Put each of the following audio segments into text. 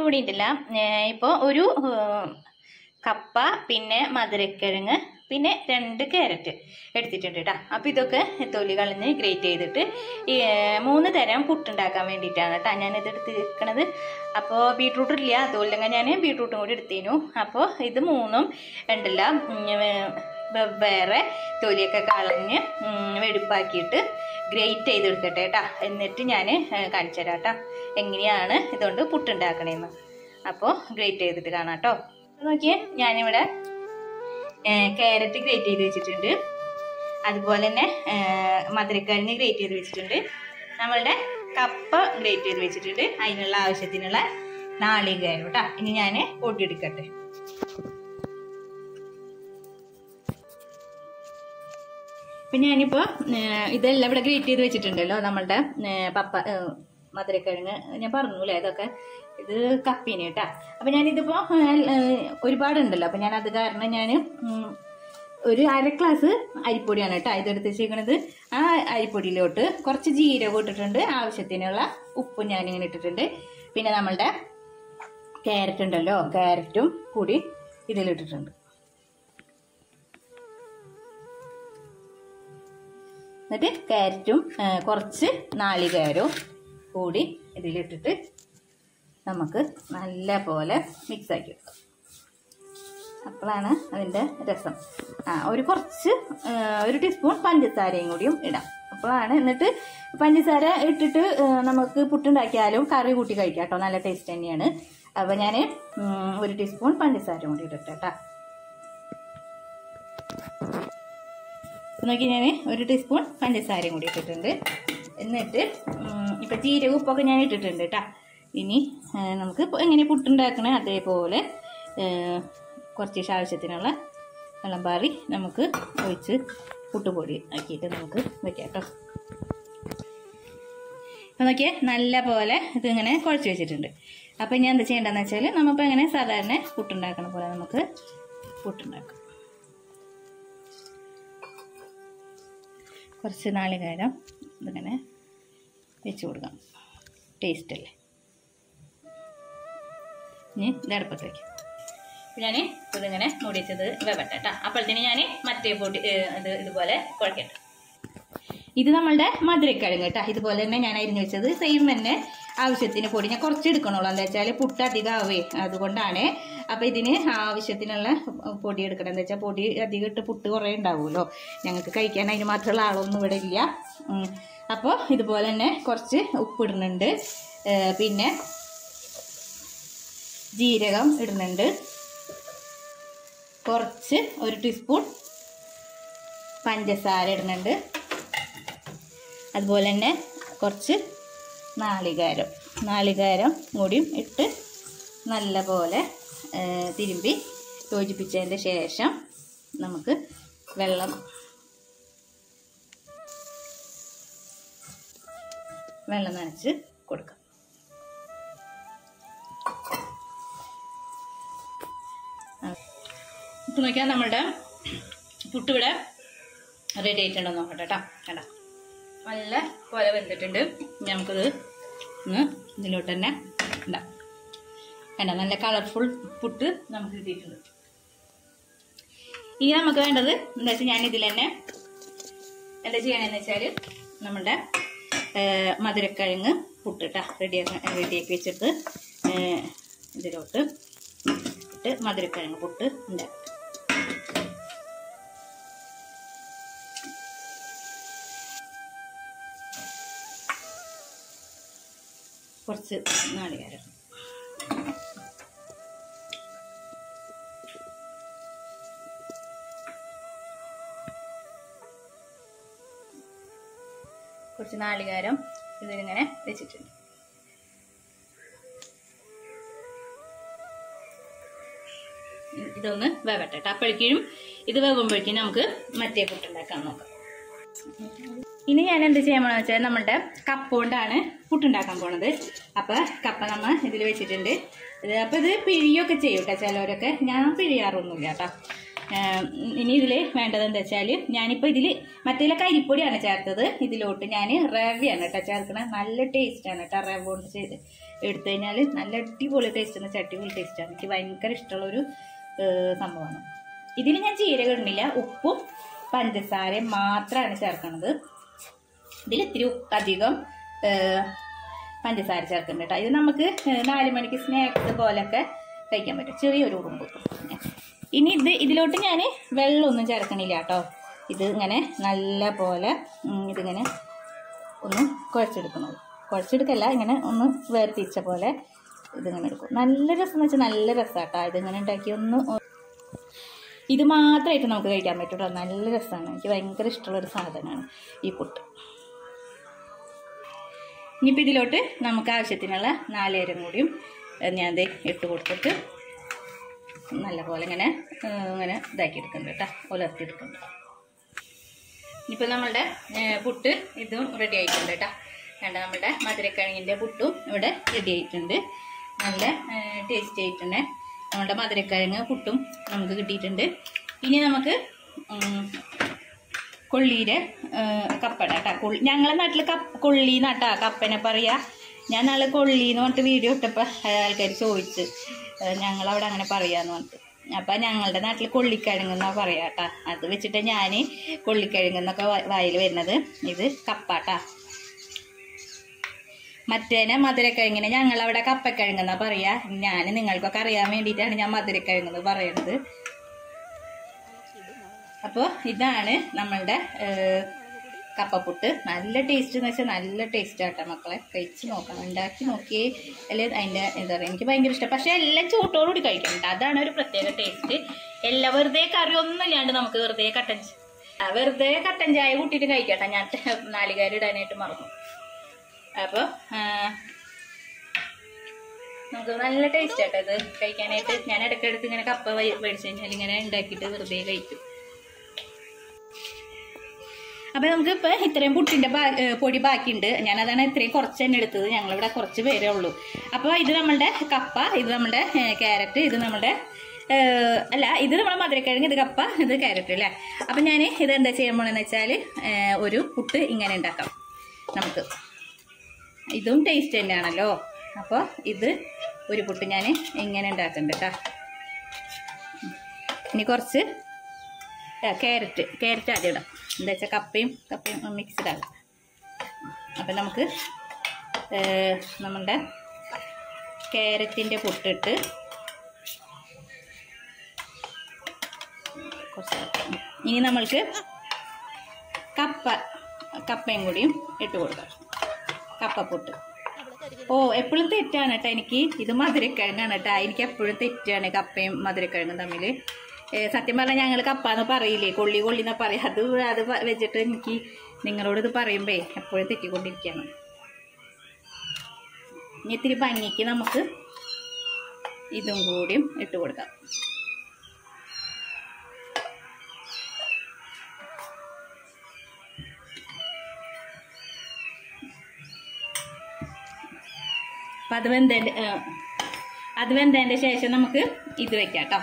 ഇവിടെ ഉണ്ടല്ല ഇപ്പോൾ ഒരു ഏഹ്, കപ്പ പിന്നെ മധുരക്കിഴങ്ങ് പിന്നെ രണ്ട് ക്യാരറ്റ് എടുത്തിട്ടുണ്ട് കേട്ടോ അപ്പോൾ ഇതൊക്കെ തൊലി കളഞ്ഞ് ഗ്രേറ്റ് ചെയ്തിട്ട് ഈ ഏഹ്, മൂന്ന് തരം പുട്ടുണ്ടാക്കാൻ വേണ്ടിയിട്ടാണ് കേട്ടോ ഞാനിത് എടുത്തിരിക്കണത് അപ്പോൾ ബീട്രൂട്ട് ഇല്ല അതുകൊണ്ടെങ്കിൽ ഞാൻ ബീട്രൂട്ടും കൂടി എടുത്തേനു അപ്പോൾ ഇത് മൂന്നും ഉണ്ടല്ല ഉം, വേ- വെവ്വേറെ തൊലിയൊക്കെ കളഞ്ഞ് ഉം, വെടുപ്പാക്കിയിട്ട് ഗ്രേറ്റ് ചെയ്തെടുക്കട്ടെ കേട്ടാ എന്നിട്ട് ഞാൻ കാണിച്ചു തരാം കേട്ടോ എങ്ങനെയാണ് ഇതുകൊണ്ട് പുട്ടുണ്ടാക്കണേന്ന് അപ്പോൾ ഗ്രേറ്റ് ചെയ്തിട്ട് കാണാം കേട്ടോ നോക്കിയേ ഞാനിവിടെ ക്യാരറ്റ് ഗ്രേറ്റ് ചെയ്ത് വെച്ചിട്ടുണ്ട് അതുപോലെ തന്നെ മധുരക്കിഴങ്ങ് ഗ്രേറ്റ് ചെയ്ത് വെച്ചിട്ടുണ്ട് നമ്മളുടെ കപ്പ ഗ്രേറ്റ് ചെയ്ത് വെച്ചിട്ടുണ്ട് അതിനുള്ള ആവശ്യത്തിനുള്ള നാളികേരം കേട്ടോ ഇനി ഞാൻ പൊട്ടിയെടുക്കട്ടെ പിന്നെ ഞാനിപ്പോ ഏഹ്, ഇതെല്ലാം ഇവിടെ ഗ്രേറ്റ് ചെയ്ത് വെച്ചിട്ടുണ്ടല്ലോ നമ്മളുടെ ഏഹ്, പപ്പ ഏഹ്, മധുരക്കിഴങ്ങ് ഞാൻ പറഞ്ഞു അല്ലേ ഇതൊക്കെ ഇത് കപ്പീന് കേട്ടാ അപ്പൊ ഞാനിതിപ്പോ ഏഹ്, ഒരുപാടുണ്ടല്ലോ അപ്പൊ ഞാൻ അത് കാരണം ഞാൻ ഒരു അര ഗ്ലാസ് അരിപ്പൊടിയാണ് കേട്ടോ ഇതെടുത്ത് വെച്ചേക്കണത് ആ അരിപ്പൊടിയിലോട്ട് കുറച്ച് ജീരകം ഇട്ടിട്ടുണ്ട് ആവശ്യത്തിനുള്ള ഉപ്പും ഞാനിങ്ങനെ ഇട്ടിട്ടുണ്ട് പിന്നെ നമ്മളുടെ ക്യാരറ്റ് ഉണ്ടല്ലോ ക്യാരറ്റും കൂടി ഇതിലിട്ടിട്ടുണ്ട് എന്നിട്ട് ക്യാരറ്റും ആ, കുറച്ച് നാളികേരവും കൂടി ഇതിലിട്ടിട്ട് നമുക്ക് നല്ല പോലെ മിക്സ് ആക്കി എടുക്കാം അപ്പോഴാണ് അതിൻ്റെ രസം ആ ഒരു കുറച്ച് ആ, ഒരു ടീസ്പൂൺ പഞ്ചസാരയും കൂടിയും ഇടാം അപ്പോഴാണ് എന്നിട്ട് പഞ്ചസാര ഇട്ടിട്ട് ആ, നമുക്ക് പുട്ടുണ്ടാക്കിയാലും കറി കൂട്ടി കഴിക്കാം കേട്ടോ നല്ല ടേസ്റ്റ് തന്നെയാണ് അപ്പോൾ ഞാൻ ഒരു ടീസ്പൂൺ പഞ്ചസാര കൂടി ഇട്ടിട്ട് കേട്ടോ നോക്കി ഞാൻ ഒരു ടീസ്പൂൺ പഞ്ചസാരയും കൂടി ഇട്ടിട്ടുണ്ട് എന്നിട്ട് ഉം, ഇപ്പം ജീരക ഉപ്പൊക്കെ ഞാൻ ഇട്ടിട്ടുണ്ട് കേട്ടോ ഇനി ആ, നമുക്ക് ഇപ്പൊ എങ്ങനെ പുട്ടുണ്ടാക്കണേ അതേപോലെ ആ, കുറച്ച് ആവശ്യത്തിനുള്ള വെള്ളം പാറി നമുക്ക് ഒഴിച്ച് പുട്ടുപൊടി ആക്കിയിട്ട് നമുക്ക് വെക്കാം കേട്ടോ അപ്പം നോക്കിയേ നല്ല പോലെ ഇതിങ്ങനെ കുഴച്ച് വെച്ചിട്ടുണ്ട് അപ്പം ഞാൻ എന്താ ചെയ്യേണ്ടതെന്ന് വെച്ചാൽ നമ്മളിപ്പോൾ എങ്ങനെ സാധാരണ പുട്ടുണ്ടാക്കണ പോലെ നമുക്ക് പുട്ടുണ്ടാക്കാം കുറച്ച് നാളികേരം ഇതിങ്ങനെ വെച്ച് കൊടുക്കാം ടേസ്റ്റ് അല്ലേ ഇനി ഇത് അടുപ്പത്ത് വയ്ക്കും ഞാൻ ഇതിങ്ങനെ മൂടി വെച്ചത് വെവട്ടെ കേട്ടോ അപ്പോഴത്തേന് ഞാൻ മറ്റേ പൊടി ഏഹ്, ഇത് ഇതുപോലെ കുഴക്കട്ടെ ഇത് നമ്മളുടെ മധുരക്കിഴങ്ങ് കേട്ടോ ഇതുപോലെ തന്നെ ഞാൻ അരിഞ്ഞു വെച്ചത് സെയിം തന്നെ ആവശ്യത്തിന് പൊടി ഞാൻ കുറച്ച് എടുക്കണുള്ളൂ എന്താ വെച്ചാൽ പുട്ട് അധികം ആവേ അതുകൊണ്ടാണ് അപ്പം ഇതിന് ആവശ്യത്തിനുള്ള പൊടി എടുക്കണം എന്താ വെച്ചാൽ പൊടി അധികം ഇട്ട് പുട്ട് കുറേ ഉണ്ടാവുമല്ലോ ഞങ്ങൾക്ക് കഴിക്കാൻ അതിന് മാത്രമുള്ള ആളൊന്നും ഇവിടെ ഇല്ല അപ്പോൾ ഇതുപോലെ തന്നെ കുറച്ച് ഉപ്പിടുന്നുണ്ട് ഏഹ് പിന്നെ ജീരകം ഇടുന്നുണ്ട് കുറച്ച് ഒരു ടീസ്പൂൺ പഞ്ചസാര ഇടുന്നുണ്ട് അതുപോലെ തന്നെ കുറച്ച് നാളികേരം നാളികേരം കൂടിയും ഇട്ട് നല്ല പോലെ ഏഹ്, തിരുമ്പി യോജിപ്പിച്ചതിൻ്റെ ശേഷം നമുക്ക് വെള്ളം വെള്ളം നനച്ച് കൊടുക്കാം ഇപ്പം നോക്കിയാൽ നമ്മളുടെ പുട്ടിവിടെ റെഡി ആയിട്ടുണ്ടോ നോക്കട്ടെ കേട്ടോ കണ്ട നല്ല പോലെ വെന്തിട്ടുണ്ട് ഇനി നമുക്കിത് ഒന്ന് ഇതിലോട്ട് തന്നെ ഉണ്ടാം കണ്ട നല്ല കളർഫുൾ പുട്ട് നമുക്ക് കിട്ടിയിട്ടുണ്ട് ഇനി നമുക്ക് വേണ്ടത് എന്താ വെച്ചാൽ ഞാൻ ഇതിൽ തന്നെ എന്താ ചെയ്യണമെന്ന് വെച്ചാൽ നമ്മുടെ ഏഹ്, മധുരക്കിഴങ്ങ് പുട്ടിട്ടാ റെഡിയാക്കി റെഡിയാക്കി വെച്ചിട്ട് ഏഹ്, ഇതിലോട്ട് ഇട്ട് മധുരക്കിഴങ്ങ് പുട്ട് ഉണ്ടാക്കും കുറച്ച് നാളികേരം കുറച്ച് നാളികേരം ഇതിലിങ്ങനെ വെച്ചിട്ടുണ്ട് ഇ- ഇതൊന്ന് വേവട്ടെ കേട്ടോ അപ്പോഴേക്കും ഇത് വേകുമ്പോഴേക്കും നമുക്ക് മറ്റേ പുട്ടുണ്ടാക്കാൻ നോക്കാം ഇനി ഞാൻ എന്ത് ചെയ്യാൻ പോണെന്ന് വെച്ചാൽ നമ്മളുടെ കപ്പ കൊണ്ടാണ് പുട്ടുണ്ടാക്കാൻ പോണത് അപ്പൊ കപ്പ നമ്മ ഇതിൽ വെച്ചിട്ടുണ്ട് ഇത് അപ്പൊ ഇത് പിഴിയൊക്കെ ചെയ്യും കേട്ടോ ചിലവരൊക്കെ ഞാൻ പിഴിയാറൊന്നുമില്ല കേട്ടോ ആം, ഇനി ഇതിൽ വേണ്ടത് എന്താ വെച്ചാൽ ഞാനിപ്പോൾ ഇതിൽ മറ്റേലൊക്കെ അരിപ്പൊടിയാണ് ചേർത്തത് ഇതിലോട്ട് ഞാൻ റവയാണ് കേട്ടോ ചേർക്കണത് നല്ല ടേസ്റ്റാണ് കേട്ടോ റവ കൊണ്ട് ചെയ്ത് എടുത്തു കഴിഞ്ഞാൽ നല്ല അടിപൊളി ടേസ്റ്റ് എന്ന് വെച്ചാൽ അടിപൊളി ടേസ്റ്റാണ് എനിക്ക് ഭയങ്കര ഇഷ്ടമുള്ളൊരു ഏഹ്, സംഭവമാണ് ഇതിൽ ഞാൻ ജീരകം ഇടുന്നില്ല ഉപ്പും പഞ്ചസാരയും മാത്രമാണ് ചേർക്കുന്നത് ഇതിൽ ഇത്തിരി ഉപ്പ് അധികം ഏഹ്, പഞ്ചസാര ചേർക്കുന്നുണ്ട് കേട്ടോ ഇത് നമുക്ക് ഏഹ്, നാല് മണിക്ക് സ്നാക്സ് പോലൊക്കെ കഴിക്കാൻ പറ്റും ചെറിയൊരു ഉറുമ്പ് ഇനി ഇത് ഇതിലോട്ട് ഞാൻ വെള്ളമൊന്നും ചേർക്കണില്ല കേട്ടോ ഇത് ഇങ്ങനെ നല്ല പോലെ ഉം, ഇതിങ്ങനെ ഒന്ന് കുഴച്ചെടുക്കുന്നത് കുഴച്ചെടുക്കല്ല ഇങ്ങനെ ഒന്ന് വേർതിരിച്ച പോലെ ഇതിങ്ങനെ എടുക്കും നല്ല രസം എന്ന് വെച്ചാൽ നല്ല രസമാട്ടോ ഇതിങ്ങനെ ഉണ്ടാക്കി ഒന്ന് ഒ- ഇത് മാത്രമായിട്ട് നമുക്ക് കഴിക്കാൻ പറ്റും കേട്ടോ നല്ല രസമാണ് എനിക്ക് ഭയങ്കര ഇഷ്ടമുള്ളൊരു സാധനമാണ് ഈ പുട്ട് ഇനിയിപ്പോൾ ഇതിലോട്ട് നമുക്ക് ആവശ്യത്തിനുള്ള നാലേരം കൂടിയും ഏഹ്, ഞാൻ ദേ ഇട്ട് കൊടുത്തിട്ട് നല്ലപോലെ ഇങ്ങനെ ഏഹ്, ഇങ്ങനെ ഇതാക്കി എടുക്കുന്നുണ്ട് കേട്ടോ ഉലർത്തി എടുക്കുന്നുണ്ട് ഇനിയിപ്പോൾ നമ്മളുടെ ഏഹ്, പുട്ട് ഇതും റെഡി ആയിട്ടുണ്ട് കേട്ടോ കണ്ട നമ്മുടെ മധുരക്കിഴങ്ങിൻ്റെ പുട്ടും ഇവിടെ റെഡി ആയിട്ടുണ്ട് നല്ല ടേസ്റ്റ് ആയിട്ടുണ്ട് നമ്മുടെ മധുരക്കിഴങ്ങ് പുട്ടും നമുക്ക് കിട്ടിയിട്ടുണ്ട് ഇനി നമുക്ക് ഉം, കൊള്ളിയുടെ കപ്പട കേട്ടോ കൊള്ളി ഞങ്ങളെ നാട്ടിൽ കപ്പ് കൊള്ളി നട്ടാ കപ്പനെ പറയാ ഞാൻ നാളെ കൊള്ളി എന്ന് പറഞ്ഞിട്ട് വീഡിയോ ഇട്ടപ്പോൾ ആൾക്കാർ ചോദിച്ച് ഏഹ് ഞങ്ങളവിടെ അങ്ങനെ പറയാന്ന് പറഞ്ഞിട്ട് അപ്പം ഞങ്ങളുടെ നാട്ടിൽ കൊള്ളിക്കിഴങ്ങെന്നാ പറയാ കേട്ടാ അത് വെച്ചിട്ട് ഞാൻ കൊള്ളിക്കിഴങ്ങെന്നൊക്കെ വായിൽ വരുന്നത് ഇത് കപ്പാട്ടാ മറ്റേനെ മധുരക്കിഴങ്ങിനെ ഞങ്ങളവിടെ കപ്പക്കിഴങ്ങെന്നാ പറയാ ഞാൻ നിങ്ങൾക്കൊക്കെ അറിയാൻ വേണ്ടിയിട്ടാണ് ഞാൻ മധുരക്കിഴങ്ങെന്ന് പറയുന്നത് അപ്പോൾ ഇതാണ് നമ്മളുടെ ഏഹ്, കപ്പപ്പുട്ട് നല്ല ടേസ്റ്റ് എന്ന് വെച്ചാൽ നല്ല ടേസ്റ്റ് ആട്ടോ മക്കളെ കഴിച്ച് നോക്കണം ഉണ്ടാക്കി നോക്കിയേ അല്ലേ അതിൻ്റെ എന്താ പറയുക എനിക്ക് ഭയങ്കര ഇഷ്ടം പക്ഷേ എല്ലാം ചൂട്ടോടുകൂടി കഴിക്കണം കേട്ടോ അതാണ് ഒരു പ്രത്യേക ടേസ്റ്റ് എല്ലാം വെറുതെ കറി ഒന്നും ഇല്ലാണ്ട് നമുക്ക് വെറുതെ കട്ടൻ ച- ആ, വെറുതെ കട്ടൻ ചായ കൂട്ടിയിട്ട് കഴിക്കട്ടെ ഞാൻ നാലുകാരി ഇടാനായിട്ട് മറന്നു അപ്പോൾ നമുക്ക് നല്ല ടേസ്റ്റ് ആട്ടോ ഇത് കഴിക്കാനായിട്ട് ഞാൻ ഇടയ്ക്കിടയ്ക്ക് ഇങ്ങനെ കപ്പ വേ- മേടിച്ച് കഴിഞ്ഞാൽ ഇങ്ങനെ ഉണ്ടാക്കിയിട്ട് വെറുതെ കഴിക്കും അപ്പൊ നമുക്ക് ഇപ്പൊ ഇത്രയും പുട്ടിന്റെ ബാ- ഏ, പൊടി ബാക്കിയുണ്ട് ഞാൻ അതാണ് ഇത്രയും കുറച്ച് തന്നെ എടുത്തത് ഞങ്ങളിവിടെ കുറച്ച് പേരേ ഉള്ളൂ അപ്പൊ ഇത് നമ്മളുടെ കപ്പ ഇത് നമ്മുടെ ക്യാരറ്റ് ഇത് നമ്മുടെ ഏ, അല്ല ഇത് നമ്മുടെ മധുരക്കിഴങ്ങ് ഇത് കപ്പ ഇത് ക്യാരറ്റ് അല്ലേ അപ്പൊ ഞാൻ ഇത് എന്താ ചെയ്യാൻ പോണെന്ന് വെച്ചാൽ ഒരു പുട്ട് ഇങ്ങനെ ഉണ്ടാക്കാം നമുക്ക് ഇതും ടേസ്റ്റ് തന്നെയാണല്ലോ അപ്പോൾ ഇത് ഒരു പുട്ട് ഞാൻ ഇങ്ങനെ ഉണ്ടാക്കുന്നുണ്ട് കേട്ടോ ഇനി കുറച്ച് ക്യാരറ്റ് ക്യാരറ്റ് ആദ്യം ഇടാം എന്താ വെച്ചാൽ കപ്പയും കപ്പയും മിക്സ്ഡ് ആകാം അപ്പം നമുക്ക് ഏഹ്, നമ്മുടെ ക്യാരറ്റിൻ്റെ പൊട്ടിട്ട് കുറച്ച് ആക്കാം. ഇനി നമ്മൾക്ക് കപ്പ കപ്പയും കൂടിയും ഇട്ട് കൊടുക്കാം കപ്പപ്പൊട്ട് ഓ എപ്പോഴും തെറ്റാണ് കേട്ടോ എനിക്ക് ഇത് മധുരക്കിഴങ്ങാണ് കേട്ടോ എനിക്ക് എപ്പോഴും തെറ്റാണ് കപ്പയും മധുരക്കിഴങ്ങും തമ്മിൽ സത്യം പറഞ്ഞാൽ ഞങ്ങൾ കപ്പ എന്ന് പറയില്ലേ കൊള്ളി കൊള്ളി എന്നാ പറയാം അത് അത് പ- വെച്ചിട്ട് എനിക്ക് നിങ്ങളോട് ഇത് പറയുമ്പേ എപ്പോഴും തെറ്റിക്കൊണ്ടിരിക്കുകയാണ് ഇനി ഇത്തിരി ഭംഗിക്ക് നമുക്ക് ഇതും കൂടിയും ഇട്ട് കൊടുക്കാം അപ്പം അത് വെന്തതിൻ്റെ അത് വെന്തതിൻ്റെ ശേഷം നമുക്ക് ഇത് വെക്കാം കേട്ടോ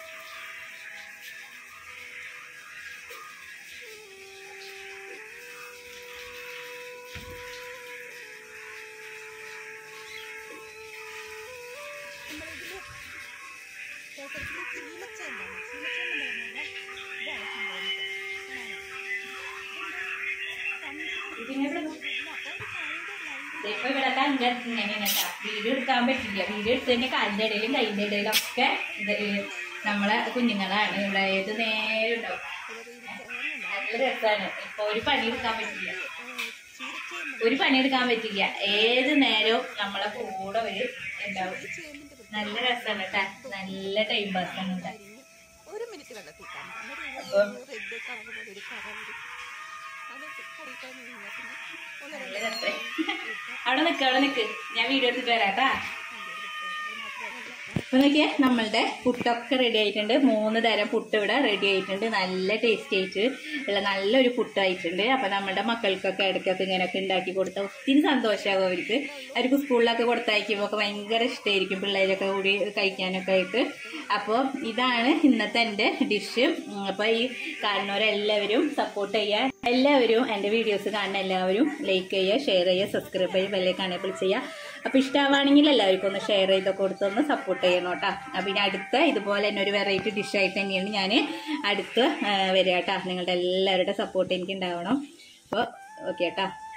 ഇപ്പൊ ഇവിടെ കണ്ട ഇങ്ങനെയാണ് കേട്ടോ വീഡിയോ എടുക്കാൻ പറ്റില്ല വീഡിയോ എടുത്തതിന്റെ കാലിന്റെ ഇടയിലും കൈന്റെ ഇടയിലും ഒക്കെ ഇത് നമ്മളെ കുഞ്ഞുങ്ങളാണ് ഇവിടെ ഏത് നേരം ഉണ്ടാവും നല്ല രസമാണ് ഇപ്പൊ ഒരു പണി എടുക്കാൻ പറ്റില്ല ഒരു പണി എടുക്കാൻ പറ്റില്ല ഏത് നേരവും നമ്മളെ കൂടെ ഒരു ഉണ്ടാവും നല്ല രസമാണ് കേട്ടാ നല്ല ടൈം പാസ് ആണ് കേട്ടാ ഒരു മിനിറ്റ് വെള്ളത്തിട്ടാൽ അപ്പൊ റെഡ് കളർ പോലെ ഒരു കറ വരും അത് കറിക്കാൻ കഴിഞ്ഞാൽ പിന്നെ ഒന്ന് നല്ല രസം അവിടെ നിക്ക് അവിടെ നിക്ക് ഞാൻ വീഡിയോ എടുത്തിട്ട് വരാം കേട്ടാ അത് മാത്രമല്ല അപ്പോൾ നോക്കിയേ നമ്മളുടെ പുട്ടൊക്കെ റെഡി ആയിട്ടുണ്ട് മൂന്ന് തരം പുട്ട് ഇവിടെ റെഡി ആയിട്ടുണ്ട് നല്ല ടേസ്റ്റ് ആയിട്ട് ഉള്ള നല്ലൊരു പുട്ടായിട്ടുണ്ട് അപ്പോൾ നമ്മുടെ മക്കൾക്കൊക്കെ ഇടയ്ക്കൊക്കെ ഇങ്ങനെയൊക്കെ ഉണ്ടാക്കി കൊടുത്താൽ ഒത്തിരി സന്തോഷമാകും അവർക്ക് അവർക്ക് സ്കൂളിലൊക്കെ കൊടുത്തയക്കുമ്പോൾ ഒക്കെ ഭയങ്കര ഇഷ്ടമായിരിക്കും പിള്ളേരൊക്കെ കൂടി കഴിക്കാനൊക്കെ ആയിട്ട് അപ്പോൾ ഇതാണ് ഇന്നത്തെ എൻ്റെ ഡിഷ് അപ്പോൾ ഈ കാണുന്നവരെല്ലാവരും സപ്പോർട്ട് ചെയ്യുക എല്ലാവരും എൻ്റെ വീഡിയോസ് കാണുന്ന എല്ലാവരും ലൈക്ക് ചെയ്യുക ഷെയർ ചെയ്യുക സബ്സ്ക്രൈബ് ചെയ്യുക ബെല്ലേക്ക് എനേബിൾ ചെയ്യുക അപ്പോൾ ഇഷ്ടമാണെങ്കിൽ എല്ലാവർക്കും ഒന്ന് ഷെയർ ചെയ്തൊക്കെ കൊടുത്തൊന്ന് സപ്പോർട്ട് ചെയ്യണം കേട്ടോ അപ്പം ഇനി അടുത്ത ഇതുപോലെ തന്നെ ഒരു വെറൈറ്റി ഡിഷായിട്ട് തന്നെയാണ് ഞാൻ അടുത്ത് ആ, വരിക കേട്ടോ നിങ്ങളുടെ എല്ലാവരുടെ സപ്പോർട്ട് എനിക്ക് ഉണ്ടാവണം അപ്പോൾ ഓക്കെ കേട്ടോ